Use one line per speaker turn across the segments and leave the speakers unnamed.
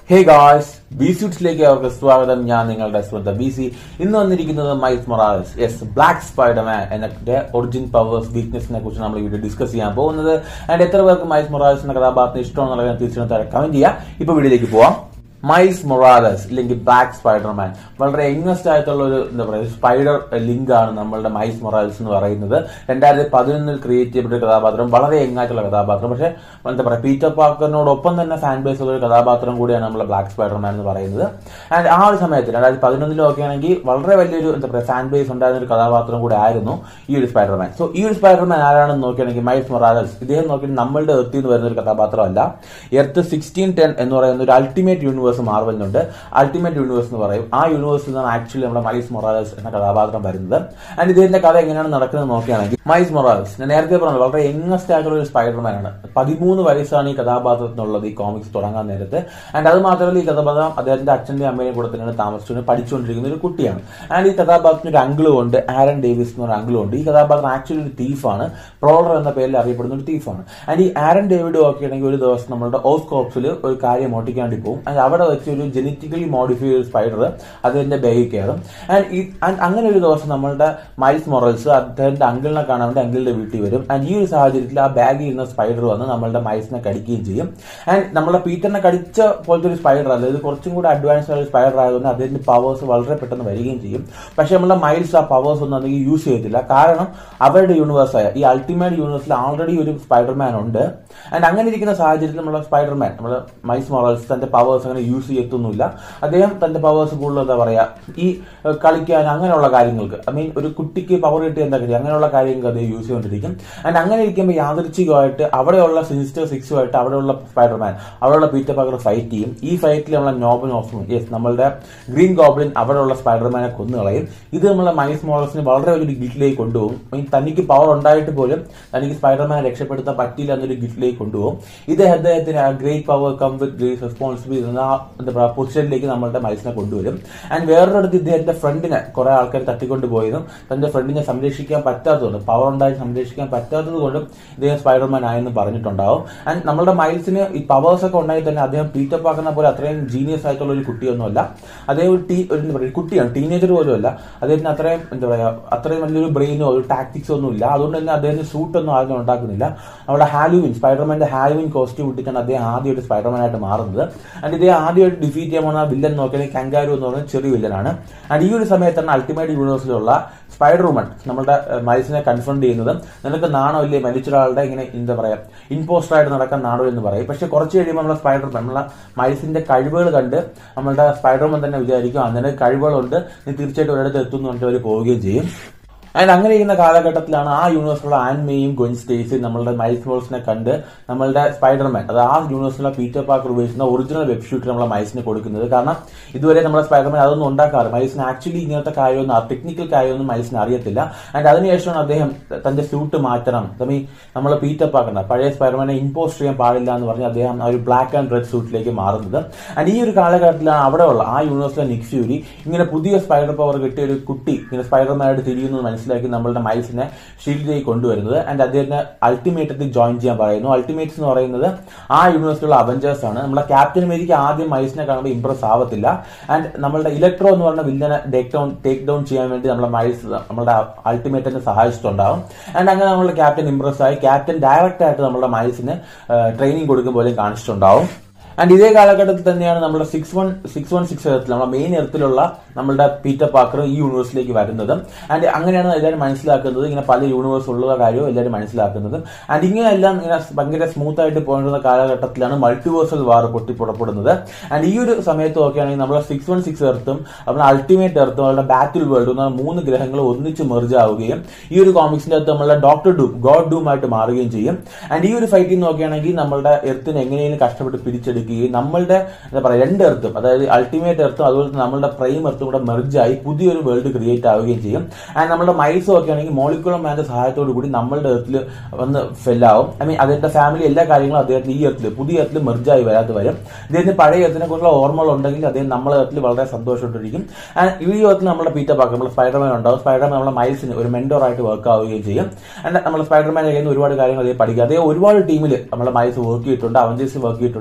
hey guys B സ്യൂട്ട്സിലേക്ക് അവർക്ക് സ്വാഗതം ഞാൻ നിങ്ങളുടെ സ്വന്തം ബി സി ഇന്ന് വന്നിരിക്കുന്നത് Miles Morales yes black spiderman എന്നതിന്റെ ഒറിജിൻ പവേഴ്സ് വീക്ക്നെസിനെ കുറിച്ച് നമ്മൾ വീഡിയോ ഡിസ്കസ് ചെയ്യാൻ പോകുന്നത് ആൻഡ് എത്ര പേർക്ക് മൈസ് മൊറാൽസ് എന്ന കഥാപാത്രത്തിന് ഇഷ്ടമാണെന്നുള്ളത് ഞാൻ തീർച്ചയായും കമന്റ് ചെയ്യുക ഇപ്പൊ വീഡിയോയിലേക്ക് പോവാം മൈൽസ് മൊറാലസ് ഇല്ലെങ്കിൽ ബ്ലാക്ക് സ്പൈഡർമാൻ വളരെ യങ്സ്റ്റ് ആയിട്ടുള്ള ഒരു എന്താ പറയുക സ്പൈഡർ ലിങ്ക് ആണ് നമ്മളുടെ മൈൽസ് മൊറാലസ് എന്ന് പറയുന്നത് രണ്ടായിരത്തി പതിനൊന്നിൽ ക്രിയേറ്റ് ചെയ്യപ്പെട്ട ഒരു കഥാപാത്രം വളരെ യങ് ആയിട്ടുള്ള കഥാപാത്രം പക്ഷേ എന്താ പറയുക പീറ്റർ പാർക്കറിനോടൊപ്പം തന്നെ ഫാൻ ബേസ് ഉള്ള ഒരു കഥാപാത്രം കൂടിയാണ് നമ്മളെ ബ്ലാക്ക് സ്പൈഡർമാൻ എന്ന് പറയുന്നത് ആൻഡ് ആ ഒരു സമയത്ത് രണ്ടായിരത്തി പതിനൊന്നിലും ഒക്കെ ആണെങ്കിൽ വളരെ വലിയൊരു എന്താ പറയുക ഫാൻ ബേസ് ഉണ്ടായിരുന്ന ഒരു കഥാപാത്രം കൂടി ആയിരുന്നു ഈ ഒരു സ്പൈഡർമാൻ സോ ഈ ഒരു സ്പൈഡർമാൻ ആരാണെന്ന് നോക്കുകയാണെങ്കിൽ മൈൽസ് മൊറാലസ് ഇദ്ദേഹം നോക്കി നമ്മളുടെ എർത്തിൽ നിന്ന് വരുന്ന ഒരു കഥാപാത്രമല്ല എർത്ത് സിക്സ്റ്റീൻ ടെൻ എന്ന് പറയുന്ന ഒരു അൾട്ടിമേറ്റ് യൂണിവേഴ്സ് മാർവലിനുണ്ട് അൾട്ടിമേറ്റ് യൂണിവേഴ്സ് എന്ന് പറയും ആ യൂണിവേഴ്സിൽ നിന്നാണ് ആക്ച്വലി നമ്മുടെ മൈൽസ് മൊറാലസ് എന്ന കഥാപാത്രം വരുന്നത് ആൻഡ് ഇതിന്റെ കഥ എങ്ങനെയാണ് നടക്കുന്നത് നോക്കുകയാണെങ്കിൽ മൈൽസ് മൊറാലസ് ഞാൻ നേരത്തെ പറഞ്ഞത് വളരെ യങ്ങസ്റ്റ് ആയിട്ടുള്ള ഒരു സ്പൈഡർമാൻ ആണ് പതിമൂന്ന് വയസ്സാണ് ഈ കഥാപാത്രത്തിനുള്ളത് ഈ കോമിക്സ് തുടങ്ങാൻ നേരത്ത് ആൻഡ് അത് മാത്രമല്ല ഈ കഥാപാത്രം അദ്ദേഹത്തിന്റെ അച്ഛന്റെ അമ്മയും കൂടെ തന്നെയാണ് താമസിച്ചുകൊണ്ട് പഠിച്ചുകൊണ്ടിരിക്കുന്ന ഒരു കുട്ടിയാണ് ആൻഡ് ഈ കഥാപാത്രത്തിന് ഒരു അങ്കിളും ഉണ്ട് ആരൻ ഡേവിസ് എന്ന് പറഞ്ഞ അങ്കിളും ഉണ്ട് ഈ കഥാപാത്രം ആക്ച്വലി ഒരു തീഫാണ് പ്രോളർ എന്ന പേരിൽ അറിയപ്പെടുന്ന ഒരു തീഫാണ് ആൻഡ് ഈ ആരൻ ഡേവിഡ് ഒക്കെ ആണെങ്കിൽ ഒരു ദിവസം നമ്മുടെ ഓസ്കോപ്സിൽ ഒരു കാര്യം ഓട്ടിക്കാൻ വേണ്ടി പോകും ആൻഡ് അവിടെ വെച്ച് ഒരു ജനറ്റിക്കലി മോഡിഫൈ ചെയ്ത സ്പൈഡർ അതിന്റെ ബാഗിൽ കയറും ആൻഡ് ഈ ആൻഡ് അങ്ങനെ ഒരു ദിവസം നമ്മളുടെ മൈൽസ് മൊറൽസ് അദ്ദേഹത്തിന്റെ അങ്കിളിനെ കാണാൻ വേണ്ടി അങ്കിളിന്റെ വീട്ടിൽ വരും ആൻഡ് ഈ ഒരു സാഹചര്യത്തിൽ ആ ബാഗിൽ ഇരുന്ന സ്പൈഡർ വന്ന് നമ്മളുടെ മൈൽസിനെ കടിക്കുകയും ചെയ്യും ആൻഡ് നമ്മളെ പീറ്ററിനെ കടിച്ച പോലത്തെ ഒരു സ്പൈഡർ അല്ല ഇത് കുറച്ചും കൂടി അഡ്വാൻസ് ആയ സ്പൈഡർ ആയതുകൊണ്ട് അതിന്റെ പവേഴ്സ് വളരെ പെട്ടെന്ന് വരികയും ചെയ്യും പക്ഷെ നമ്മളെ മൈൽസ് ആ പവേഴ്സ് ഒന്നും അധികം യൂസ് ചെയ്തില്ല കാരണം അവരുടെ യൂണിവേഴ്സായ ഈ അൾട്ടിമേറ്റ് യൂണിവേഴ്സിൽ ആൾറെഡി ഒരു സ്പൈഡർമാൻ ഉണ്ട് ആൻഡ് അങ്ങനെ ഇരിക്കുന്ന സാഹചര്യത്തിൽ നമ്മളെ സ്പൈഡർമാൻ നമ്മുടെ മൈൽസ് മൊറൽസ് തന്റെ പവേഴ്സ് അങ്ങനെ യൂസ് ചെയ്യത്തൊന്നുമില്ല അദ്ദേഹം തന്റെ പവേഴ്സ് കൂടുതൽ എന്താ പറയാ ഈ ഏഹ്, കളിക്കാൻ അങ്ങനെയുള്ള കാര്യങ്ങൾക്ക് ഐ മീൻ ഒരു കുട്ടിക്ക് പവർ കിട്ടിയ എന്താ കാര്യം അങ്ങനെയുള്ള കാര്യങ്ങൾക്ക് അദ്ദേഹം യൂസ് ചെയ്തുകൊണ്ടിരിക്കും ആൻഡ് അങ്ങനെ ഇരിക്കുമ്പോൾ യാദൃച്ഛികമായിട്ട് അവിടെയുള്ള സിനിസ്റ്റർ സിക്സുമായിട്ട് അവിടെയുള്ള സ്പൈഡർമാൻ അവിടെയുള്ള പീറ്റർ പാക്കർ ഫൈറ്റ് ചെയ്യും ഈ ഫൈറ്റിൽ നമ്മളെ നോബൽ ഓഫ് യെസ് നമ്മളുടെ ഗ്രീൻ ഗോബ്ലിൻ അവിടെയുള്ള സ്പൈഡർമാനെ കൊന്നുകളയും ഇത് നമ്മളെ മൈൽസ് മോറൽസിന് വളരെ വലിയൊരു ഗിഫ്റ്റിലേക്ക് കൊണ്ടുപോകും I mean, തനിക്ക് പവർ ഉണ്ടായിട്ട് പോലും തനിക്ക് സ്പൈഡർമാനെ രക്ഷപ്പെടുത്താൻ പറ്റില്ല എന്നൊരു ഗിഫ്റ്റിലേക്ക് കൊണ്ടുപോകും ഇത് അദ്ദേഹത്തിന് great power come with great responsibility എന്ന ആ എന്താ പറയുക പൊസിഷനിലേക്ക് നമ്മളുടെ മൈൽസിനെ കൊണ്ടുവരും ആൻഡ് വേറൊരിടത്ത് ഇദ്ദേഹത്തിന്റെ ഫ്രണ്ടിനെ കുറെ ആൾക്കാർ തട്ടിക്കൊണ്ട് പോയതും തന്റെ ഫ്രണ്ടിനെ സംരക്ഷിക്കാൻ പറ്റാത്തതുകൊണ്ട് പവർ ഉണ്ടായി സംരക്ഷിക്കാൻ പറ്റാത്തത് കൊണ്ടും ഇദ്ദേഹം സ്പൈഡർമാൻ ആയെന്ന് പറഞ്ഞിട്ടുണ്ടാവും ആൻഡ് നമ്മളുടെ മൈൽസിന് ഈ പവേഴ്സ് ഒക്കെ ഉണ്ടെങ്കിൽ തന്നെ അദ്ദേഹം പീറ്റർ പാക്കുന്ന പോലെ അത്രയും ജീനിയസ് ആയിട്ടുള്ള ഒരു കുട്ടിയൊന്നുമല്ല അദ്ദേഹം ഒരു ടീ ഒരു എന്താ പറയുക കുട്ടിയാണ് ടീനേജർ പോലും അല്ല അദ്ദേഹത്തിന് അത്രയും എന്താ പറയുക അത്രയും വലിയൊരു ബ്രെയിനോ ഒരു ടാക്ടിക്സോ ഒന്നും ഇല്ല അതുകൊണ്ട് തന്നെ അദ്ദേഹത്തിന് സൂട്ടൊന്നും ആരും ഉണ്ടാക്കുന്നില്ല നമ്മുടെ ഹാലുവിൻ സ്പൈഡർമാന്റെ ഹാലുവിൻ കോസ്റ്റ്യൂം ഇട്ടിട്ടാണ് അദ്ദേഹം ആദ്യമായിട്ട് സ്പൈഡർമാൻ ആയിട്ട് മാറുന്നത് ആൻഡ് ഇദ്ദേഹം ആദ്യമായിട്ട് ഡിഫീറ്റ് ചെയ്യാൻ പോകുന്ന വില്ലൻ നോക്കിയാൽ കങ്കാരു എന്ന് പറയുന്ന ചെറിയ വില്ലനാണ് ആൻഡ് ഈ ഒരു സമയത്താണ് അൾട്ടിമേറ്റ് യൂണിവേഴ്സിലുള്ള സ്പൈഡർ വുമൺ നമ്മുടെ മൈൽസിനെ കൺഫ്രണ്ട് ചെയ്യുന്നത് നിനക്ക് നാണോ ഇല്ലേ മരിച്ചൊരാളുടെ ഇങ്ങനെ എന്താ പറയാ ഇമ്പോസ്റ്റർ ആയിട്ട് നടക്കാൻ നാണോ എന്ന് പറയും പക്ഷെ കുറച്ച് കഴിയുമ്പോൾ നമ്മളെ സ്പൈഡർ നമ്മളെ മൈൽസിന്റെ കഴിവുകൾ കണ്ട് നമ്മളുടെ സ്പൈഡർമാൻ തന്നെ വിചാരിക്കും അങ്ങനെ കഴിവുകളുണ്ട് നീ തീർച്ചയായിട്ടും ഒരിടത്ത് എത്തുന്നു പറഞ്ഞിട്ട് അവർ പോവുകയും ചെയ്യും ആൻഡ് അങ്ങനെ ഇരിക്കുന്ന കാലഘട്ടത്തിലാണ് ആ യൂണിവേഴ്സിലുള്ള ആൻമയും ഗൊൻ സ്റ്റേസിയും നമ്മളുടെ മൈൽസ് മോൾസിനെ കണ്ട് നമ്മളുടെ സ്പൈഡർമാൻ അത് ആ യൂണിവേഴ്സിലുള്ള പീറ്റർ പാക്കർ ഉപയോഗിക്കുന്ന ഒറിജിനൽ വെബ് ഷൂട്ട് നമ്മളെ മൈൽസിന് കൊടുക്കുന്നത് കാരണം ഇതുവരെ നമ്മുടെ സ്പൈഡർമാൻ അതൊന്നും ഉണ്ടാക്കാറ് മൈൽസിന് ആക്ച്വലി ഇങ്ങനത്തെ കാര്യമൊന്നും ആ ടെക്നിക്കൽ കാര്യമൊന്നും മൈൽസിന് അറിയത്തില്ല ആൻഡ് അതിനുശേഷമാണ് അദ്ദേഹം തന്റെ സ്യൂട്ട് മാറ്റണം തമ്മി നമ്മൾ പീറ്റർ പാക്കണ്ട പഴയ സ്പൈഡർമാനെ ഇമ്പോസ്റ്റ് ചെയ്യാൻ പാടില്ല എന്ന് പറഞ്ഞ് അദ്ദേഹം ആ ഒരു ബ്ലാക്ക് ആൻഡ് റെഡ് സൂട്ടിലേക്ക് മാറുന്നത് ആൻഡ് ഈ ഒരു കാലഘട്ടത്തിലാണ് അവിടെയുള്ള ആ യൂണിവേഴ്സിലെ നിക് ഫ്യൂരി ഇങ്ങനെ പുതിയ സ്പൈഡർ പവർ കിട്ടിയ ഒരു കുട്ടി ഇങ്ങനെ സ്പൈഡർമാനായിട്ട് തിരിയുന്നത് മനസ്സിലാക്കി നമ്മളുടെ മൈൽസിനെ ഷീൽഡിലേക്ക് കൊണ്ടുവരുന്നത് ആൻഡ് അദ്ദേഹത്തിന് അൾട്ടിമേറ്റത്തിൽ ജോയിൻ ചെയ്യാൻ പറയുന്നു അൾട്ടിമേറ്റ്സ് എന്ന് പറയുന്നത് ആ യൂണിവേഴ്സിലുള്ള അവഞ്ചേഴ്സ് ആണ് നമ്മുടെ ക്യാപ്റ്റൻ അമേരിക്ക ആദ്യം മൈൽസിനെ കാണുമ്പോൾ ഇംപ്രസ് ആവത്തില്ല ആൻഡ് നമ്മളുടെ ഇലക്ട്രോ എന്ന് പറഞ്ഞ വില്ലനെ ടേക്ക് ഡൗൺ ടേക്ക് ഡൗൺ ചെയ്യാൻ വേണ്ടി നമ്മളെ മൈൽസ് നമ്മുടെ അൾട്ടിമേറ്റിനെ സഹായിച്ചിട്ടുണ്ടാവും ആൻഡ് അങ്ങനെ നമ്മുടെ ക്യാപ്റ്റൻ ഇംപ്രസ് ആയി ക്യാപ്റ്റൻ ഡയറക്റ്റ് ആയിട്ട് നമ്മുടെ മൈൽസിന് ട്രെയിനിങ് കൊടുക്കും പോലെയും കാണിച്ചിട്ടുണ്ടാവും ആൻഡ് ഇതേ കാലഘട്ടത്തിൽ തന്നെയാണ് നമ്മുടെ six one six one six എർത്തിൽ നമ്മുടെ മെയിൻ എർത്തിലുള്ള നമ്മളുടെ പീറ്റർ പാക്കർ ഈ യൂണിവേഴ്സിലേക്ക് വരുന്നത് ആൻഡ് അങ്ങനെയാണ് എല്ലാവരും മനസ്സിലാക്കുന്നത് ഇങ്ങനെ പല യൂണിവേഴ്സ് ഉള്ള കാര്യവും എല്ലാവരും മനസ്സിലാക്കുന്നത് ആൻഡ് ഇങ്ങനെയെല്ലാം ഇങ്ങനെ ഭയങ്കര സ്മൂത്ത് ആയിട്ട് പോയിരുന്ന കാലഘട്ടത്തിലാണ് മൾട്ടിവേഴ്സൽ വാർ പൊട്ടിപ്പുറപ്പെടുന്നത് ആൻഡ് ഈ ഒരു സമയത്ത് നോക്കുകയാണെങ്കിൽ നമ്മുടെ സിക്സ് വൺ സിക്സ് എർത്തും നമ്മുടെ അൾട്ടിമേറ്റ് എർത്തും അവരുടെ ബാറ്റിൽ വേൾഡ് എന്ന മൂന്ന് ഗ്രഹങ്ങൾ ഒന്നിച്ച് മെർജ് ആവുകയും ഈ ഒരു കോമിക്സിന്റെ അകത്ത് നമ്മളുടെ ഡോക്ടർ ഡൂം ഗോഡ് ഡൂം ആയിട്ട് മാറുകയും ചെയ്യും ആൻഡ് ഈ ഒരു ഫൈറ്റിൽ നോക്കുകയാണെങ്കിൽ നമ്മളുടെ എർത്തിനെ എങ്ങനെയും കഷ്ടപ്പെട്ട് പിടിച്ചെടുക്കുകയും നമ്മളുടെ എന്താ പറയുക രണ്ട് എർത്തും അതായത് അൾട്ടിമേറ്റ് എർത്തും അതുപോലെ തന്നെ നമ്മളുടെ പ്രൈം എർത്തും കൂടെ മെർജായി പുതിയൊരു വേൾഡ് ക്രിയേറ്റ് ആവുകയും ചെയ്യും ആൻഡ് നമ്മുടെ മൈൽസും ഒക്കെ ആണെങ്കിൽ മോളിക്കുലർ മാന്റെ സഹായത്തോടു കൂടി നമ്മളുടെ എർത്തിൽ വന്ന് ഫെല്ലാവും ഐ മീൻ അദ്ദേഹത്തിന്റെ ഫാമിലി എല്ലാ കാര്യങ്ങളും അദ്ദേഹത്തിന് ഈ എർത്തിൽ പുതിയ എർത്തിൽ മെർജായി വരാതെ വരും ഇദ്ദേഹത്തിന് പഴയ എർത്തിനെ കുറിച്ചുള്ള ഓർമ്മകൾ ഉണ്ടെങ്കിൽ അദ്ദേഹം നമ്മളെ എർത്തിൽ വളരെ സന്തോഷമായിട്ടിരിക്കും ആൻഡ് ഈ എർത്തിൽ നമ്മുടെ പീറ്റർ പാക്ക് നമ്മുടെ സ്പൈഡർമാൻ ഉണ്ടാവും സ്പൈഡർമാൻ നമ്മുടെ മൈൽസിന് ഒരു മെന്റോർ ആയിട്ട് വർക്ക് ആവുകയും ചെയ്യും ആൻഡ് നമ്മുടെ സ്പൈഡർമാൻ കയ്യിൽ നിന്ന് ഒരുപാട് കാര്യങ്ങൾ അദ്ദേഹം പഠിക്കുക അദ്ദേഹം ഒരുപാട് ടീമിൽ നമ്മുടെ മൈൽസ് വർക്ക് ചെയ്തിട്ടുണ്ട് അവഞ്ചേഴ്സ് വർക്ക് ചെയ്തിട്ടുണ്ട്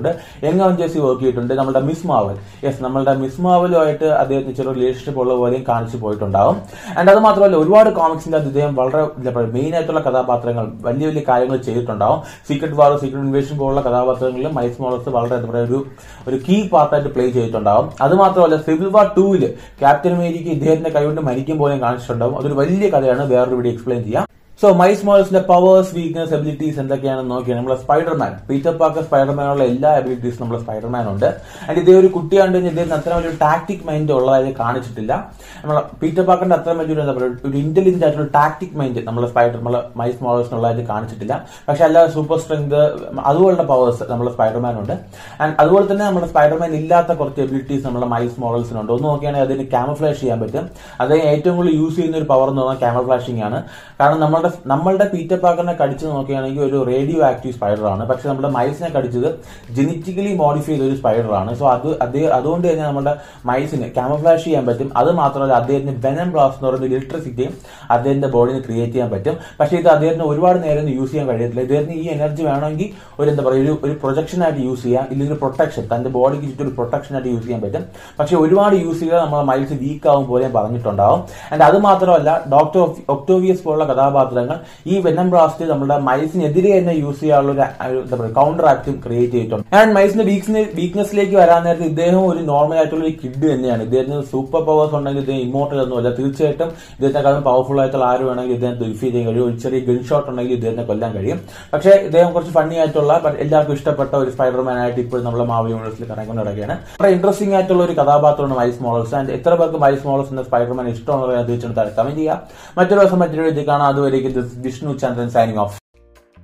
യങ് അവഞ്ചേഴ്സിൽ വർക്ക് ചെയ്തിട്ടുണ്ട് നമ്മുടെ മിസ് മാവൽ യെസ് നമ്മളുടെ മിസ് മാവലുമായിട്ട് അദ്ദേഹത്തിന് ചെറിയ റിലേഷൻഷിപ്പ് ഉള്ള പോലെയും കാണിച്ചു പോയിട്ടുണ്ടാവും ആൻഡ് അത് മാത്രമല്ല ഒരുപാട് കോമിക്സിന്റെ അത് ഇദ്ദേഹം വളരെ എന്താ പറയുക മെയിൻ ആയിട്ടുള്ള കഥാപാത്രങ്ങൾ വലിയ വലിയ കാര്യങ്ങൾ ചെയ്തിട്ടുണ്ടാവും സീക്രട്ട് വാർ സീക്രട്ട് ഇൻവേഷൻ പോലുള്ള കഥാപാത്രങ്ങളിൽ മൈസ് മോളസ് വളരെ എന്താ പറയുക ഒരു ഒരു കീ പാർട്ടായിട്ട് പ്ലേ ചെയ്തിട്ടുണ്ടാവും അത് മാത്രമല്ല സിവിൽ വാർ ടൂവില് ക്യാപ്റ്റൻ അമേരിക്ക ഇദ്ദേഹത്തിന്റെ കൈകൊണ്ട് മരിക്കും പോലെയും കാണിച്ചിട്ടുണ്ടാവും അതൊരു വലിയ കഥയാണ് വേറൊരു വീഡിയോ എക്സ്പ്ലെയിൻ ചെയ്യാം സോ മൈസ് മോൾസിന്റെ പവേഴ്സ് വീക്ക്നസ് എബിലിറ്റീസ് എന്തൊക്കെയാണെന്ന് നോക്കിയാൽ നമ്മൾ സ്പൈഡർമാൻ പീറ്റർ പാർക്കർ സ്പൈഡർമാനുള്ള എല്ലാ എബിലിറ്റീസും നമ്മൾ സ്പൈഡർമാൻ ഉണ്ട് ആൻഡ് ഇതേ ഒരു കുട്ടിയാണ്ട് ഇദ്ദേഹത്തിന് അത്ര വലിയൊരു ടാക്ടിക് മൈൻഡ് ഉള്ളതായി കാണിച്ചിട്ടില്ല നമ്മൾ പീറ്റർ പാർക്കറിന്റെ അത്ര വലിയൊരു എന്താ പറയുക ഒരു ഇന്റലിജന്റ് ആയിട്ടുള്ള ടാക്ടിക് മൈൻഡ് നമ്മൾ സ്പൈഡർ നമ്മൾ മൈസ് മോൾസിനുള്ളതായിട്ട് കാണിച്ചിട്ടില്ല പക്ഷെ അല്ലാതെ സൂപ്പർ സ്ട്രെങ്ത് അതുപോലുള്ള പവേഴ്സ് നമ്മൾ സ്പൈഡർമാൻ ഉണ്ട് ആൻഡ് അതുപോലെ തന്നെ നമ്മുടെ സ്പൈഡർമാൻ ഇല്ലാത്ത കുറച്ച് എബിലിറ്റീസ് നമ്മുടെ മൈസ് മോഡൽസിനുണ്ട് ഒന്ന് നോക്കുകയാണെങ്കിൽ അതിന് ക്യാമഫ്ലാഷ് ചെയ്യാൻ പറ്റും അത് ഏറ്റവും കൂടുതൽ യൂസ് ചെയ്യുന്ന ഒരു പവർ എന്ന് പറഞ്ഞാൽ ക്യാമഫ്ലാഷിംഗ് ആണ് കാരണം നമ്മുടെ നമ്മളുടെ പീറ്റർ പാക്കറിനെ കടിച്ച് നോക്കുകയാണെങ്കിൽ ഒരു റേഡിയോ ആക്റ്റീവ് സ്പൈഡർ ആണ് പക്ഷെ നമ്മുടെ മൈസിനെ കടിച്ചത് ജനറ്റിക്കലി മോഡിഫൈ ചെയ്ത ഒരു സ്പൈഡർ ആണ് സോ അത് അതേ അതുകൊണ്ട് തന്നെ നമ്മുടെ മൈസിന് ക്യാമഫ്ലാഷ് ചെയ്യാൻ പറ്റും അത് മാത്രമല്ല അദ്ദേഹത്തിന് വെനം ബ്ലാസ്റ്റ് എന്ന് പറയുന്ന ഇലക്ട്രിസിറ്റിയും അദ്ദേഹത്തിന്റെ ബോഡിന് ക്രിയേറ്റ് ചെയ്യാൻ പറ്റും പക്ഷേ ഇത് അദ്ദേഹത്തിന് ഒരുപാട് നേരം യൂസ് ചെയ്യാൻ കഴിയത്തില്ല ഇദ്ദേഹത്തിന് ഈ എനർജി വേണമെങ്കിൽ ഒരു എന്താ പറയുക ഒരു ഒരു പ്രൊജക്ഷൻ ആയിട്ട് യൂസ് ചെയ്യാം ഇല്ലെങ്കിൽ ഒരു പ്രൊട്ടക്ഷൻ തന്റെ ബോഡിക്ക് ചുറ്റും ഒരു പ്രൊട്ടക്ഷൻ ആയിട്ട് യൂസ് ചെയ്യാൻ പറ്റും പക്ഷെ ഒരുപാട് യൂസ് ചെയ്താൽ നമ്മുടെ മൈൽസ് വീക്ക് ആവും പോലെ ഞാൻ പറഞ്ഞിട്ടുണ്ടാവും ആൻഡ് അത് മാത്രമല്ല ഡോക്ടർ ഒക്ടോവിയസ് പോലുള്ള കഥാപാത്രങ്ങൾ ഈ വെനം ബ്ലാസ്റ്റ് നമ്മുടെ മൈസിനെതിരെ തന്നെ യൂസ് ചെയ്യാനുള്ള ഒരു ഒരു എന്താ പറയുക കൗണ്ടർ ആക്റ്റും ക്രിയേറ്റ് ചെയ്തിട്ടുണ്ട് ആൻഡ് മൈസിന്റെ വീക്ക്നെസ്സിലേക്ക് വരാൻ നേരത്തെ ഇദ്ദേഹം ഒരു നോർമൽ ആയിട്ടുള്ള ഒരു കിഡ് തന്നെയാണ് ഇദ്ദേഹത്തിന് സൂപ്പർ പവേഴ്സ് ഉണ്ടെങ്കിൽ ഇദ്ദേഹം ഇമോട്ടൽ ഒന്നുമല്ല തീർച്ചയായിട്ടും ഇദ്ദേഹത്തെക്കാളും പവർഫുൾ ആയിട്ടുള്ള ആര് വേണമെങ്കിൽ ഇദ്ദേഹത്തെ ഡിഫീറ്റ് ചെയ്യാൻ കഴിയും ഒരു ചെറിയ ഗൺ ഷോട്ട് ഉണ്ടെങ്കിൽ ഇദ്ദേഹത്തെ കൊല്ലാൻ കഴിയും പക്ഷേ ഇദ്ദേഹം കുറച്ച് ഫണ്ണി ആയിട്ടുള്ള but എല്ലാവർക്കും ഇഷ്ടപ്പെട്ട ഒരു സ്പൈഡർമാൻ ആയിട്ട് ഇപ്പോൾ നമ്മൾ മാവൽ യൂണിവേഴ്സിൽ കറങ്ങിക്കൊണ്ട് നടക്കുകയാണ് വളരെ ഇൻട്രസ്റ്റിംഗ് ആയിട്ടുള്ള ഒരു കഥാപാത്രമാണ് മൈസ് മോളൽസ് ആൻഡ് എത്ര പേർക്ക് മൈസ് മോളൽസ് എന്ന സ്പൈഡർമാൻ ഇഷ്ടമാണെന്ന് തീർച്ചയായിട്ടും കമന്റ് ചെയ്യുക മറ്റൊരു ദിവസം മറ്റൊരു വീഡിയോ കാണാം അതുവരേക്കും this Vishnu Chandran signing of